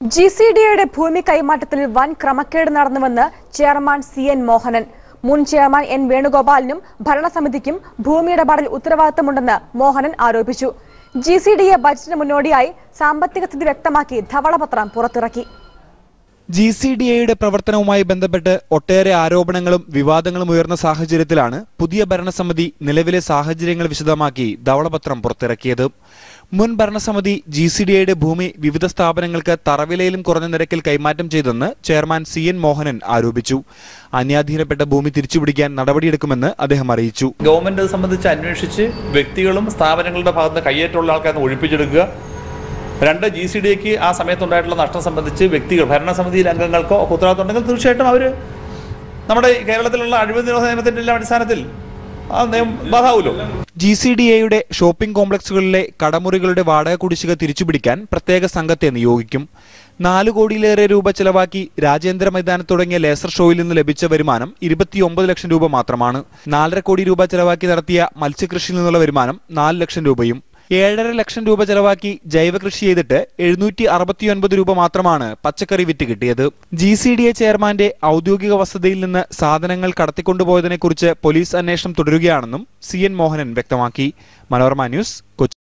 G C ഡിയുടെ ഭൂമി കൈമാറ്റത്തിൽ വൻ ക്രമക്കേട് നടന്നുവെന്ന് ചെയർമാൻ സി എൻ മോഹനൻ മുൻ ചെയർമാൻ എൻ വേണുഗോപാലിനും ഭരണസമിതിക്കും ഭൂമിയുടെ പാടിൽ ഉത്തരവാദിത്തമുണ്ടെന്ന് മോഹനൻ ആരോപിച്ചു ജി സി ഡി എ ബജറ്റിന് മുന്നോടിയായി സാമ്പത്തിക സ്ഥിതി വ്യക്തമാക്കി ധവളപത്രം പുറത്തിറക്കി ജി സി ഡി എയുടെ പ്രവർത്തനവുമായി ബന്ധപ്പെട്ട് ഒട്ടേറെ ആരോപണങ്ങളും വിവാദങ്ങളും ഉയർന്ന സാഹചര്യത്തിലാണ് പുതിയ ഭരണസമിതി നിലവിലെ സാഹചര്യങ്ങൾ വിശദമാക്കി ധവളപത്രം പുറത്തിറക്കിയത് മുൻ ഭരണസമിതി ജി സി ഡി എയുടെ ഭൂമി വിവിധ സ്ഥാപനങ്ങൾക്ക് തറവിലയിലും കുറഞ്ഞ നിരക്കിൽ കൈമാറ്റം ചെയ്തെന്ന് ചെയർമാൻ സി എൻ മോഹനൻ ആരോപിച്ചു അന്യാധീനപ്പെട്ട ഭൂമി തിരിച്ചുപിടിക്കാൻ നടപടിയെടുക്കുമെന്ന് അദ്ദേഹം അറിയിച്ചു ഗവൺമെന്റ് അത് സംബന്ധിച്ച് അന്വേഷിച്ച് വ്യക്തികളും സ്ഥാപനങ്ങളുടെ ഭാഗത്ത് കയ്യേറ്റമുള്ള ആൾക്കാരെ ഒഴിപ്പിച്ചെടുക്കുക രണ്ട് ജി സി ഡിക്ക് ആ സമയത്തുണ്ടായിട്ടുള്ള നഷ്ടം സംബന്ധിച്ച് വ്യക്തികൾ ഭരണസമിതിയിലെ അംഗങ്ങൾക്കോ ഒക്കെ ഉത്തരവാദിത്തം ഉണ്ടെങ്കിൽ തീർച്ചയായിട്ടും അവർ നമ്മുടെ ഈ കേരളത്തിലുള്ള അഴിമതി നിരോധന നിയമത്തിന്റെ എല്ലാം അടിസ്ഥാനത്തിൽ ആ നിയമം ബാധാവുമല്ലോ ജി സി ഡി എയുടെ ഷോപ്പിംഗ് കോംപ്ലക്സുകളിലെ കടമുറികളുടെ വാടക കുടിശ്ശിക തിരിച്ചുപിടിക്കാൻ പ്രത്യേക സംഘത്തെ നിയോഗിക്കും നാല് കോടിയിലേറെ രൂപ ചെലവാക്കി രാജേന്ദ്ര മൈതാനത്ത് തുടങ്ങിയ ലേസർ ഷോയിൽ നിന്ന് ലഭിച്ച വരുമാനം ഇരുപത്തിയൊമ്പത് ലക്ഷം രൂപ മാത്രമാണ് നാലര കോടി രൂപ ചെലവാക്കി നടത്തിയ മത്സ്യകൃഷിയിൽ നിന്നുള്ള വരുമാനം നാല് ലക്ഷം രൂപയും ഏഴര ലക്ഷം രൂപ ചെലവാക്കി ജൈവ കൃഷി ചെയ്തിട്ട് എഴുന്നൂറ്റി അറുപത്തിയൊൻപത് രൂപ മാത്രമാണ് പച്ചക്കറി വിറ്റ് കിട്ടിയത് ജി സി ഡി എ ചെയർമാന്റെ ഔദ്യോഗിക വസതിയിൽ നിന്ന് സാധനങ്ങൾ കടത്തിക്കൊണ്ടുപോയതിനെക്കുറിച്ച് പോലീസ് അന്വേഷണം തുടരുകയാണെന്നും സി എൻ മോഹനൻ വ്യക്തമാക്കി മനോരമ ന്യൂസ് കൊച്ചി